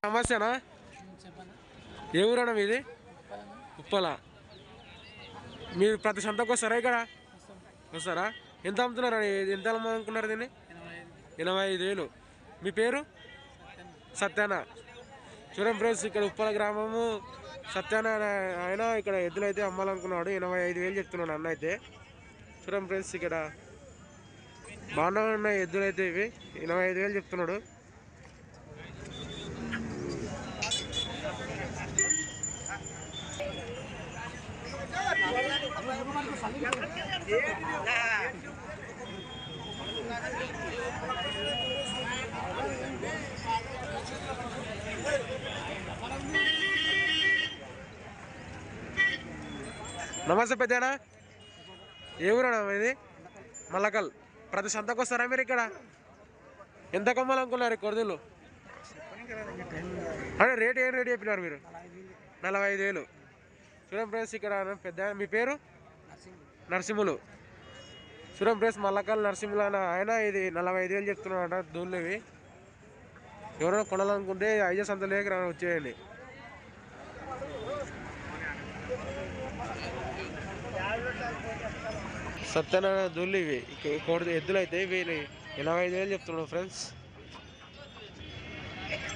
నమస్తేనా ఏ ఊరన్నా మీది ఉప్పల మీరు ప్రతి సంతకు వస్తారా ఇక్కడ వస్తారా ఎంత అమ్ముతున్నారు ఎంత అమ్మాలనుకున్నారు దీన్ని ఎనభై ఐదు వేలు మీ పేరు సత్యాన చూడండి ఫ్రెండ్స్ ఇక్కడ ఉప్పల గ్రామము సత్యాన అనే ఆయన ఇక్కడ ఎద్దులు అయితే అమ్మాలనుకున్నాడు ఎనభై ఐదు వేలు చెప్తున్నాడు అన్న అయితే చూడండి ఫ్రెండ్స్ ఇక్కడ బాగానే ఉన్నాయి ఎద్దులు అయితే ఇవి ఎనభై ఐదు వేలు చెప్తున్నాడు నమస్తే పెద్దనా ఏ ఊరన్నా ఇది మల్లకల్ ప్రతి సంతకు వస్తారా మీరు ఇక్కడ ఎంత కమ్మాలనుకున్నారు ఈ కొరదలు అదే రేట్ ఏం రేట్ చెప్పినారు మీరు నలభై ఐదు వేలు చూడండి ఫ్రెండ్స్ ఇక్కడ పెద్ద మీ పేరు నరసింహులు చూడండి ఫ్రెండ్స్ మల్లకల్ నరసింహులు అన్న ఆయన ఇది నలభై ఐదు వేలు చెప్తున్నాడట దూళ్ళు ఇవి ఎవరైనా కొనాలనుకుంటే ఐజా సంత లేక రా వచ్చేయండి సత్యనారాయణ దూళ్ళు ఇవి కోడి ఎద్దులు అయితే ఇవి ఎనభై ఐదు వేలు చెప్తున్నాడు ఫ్రెండ్స్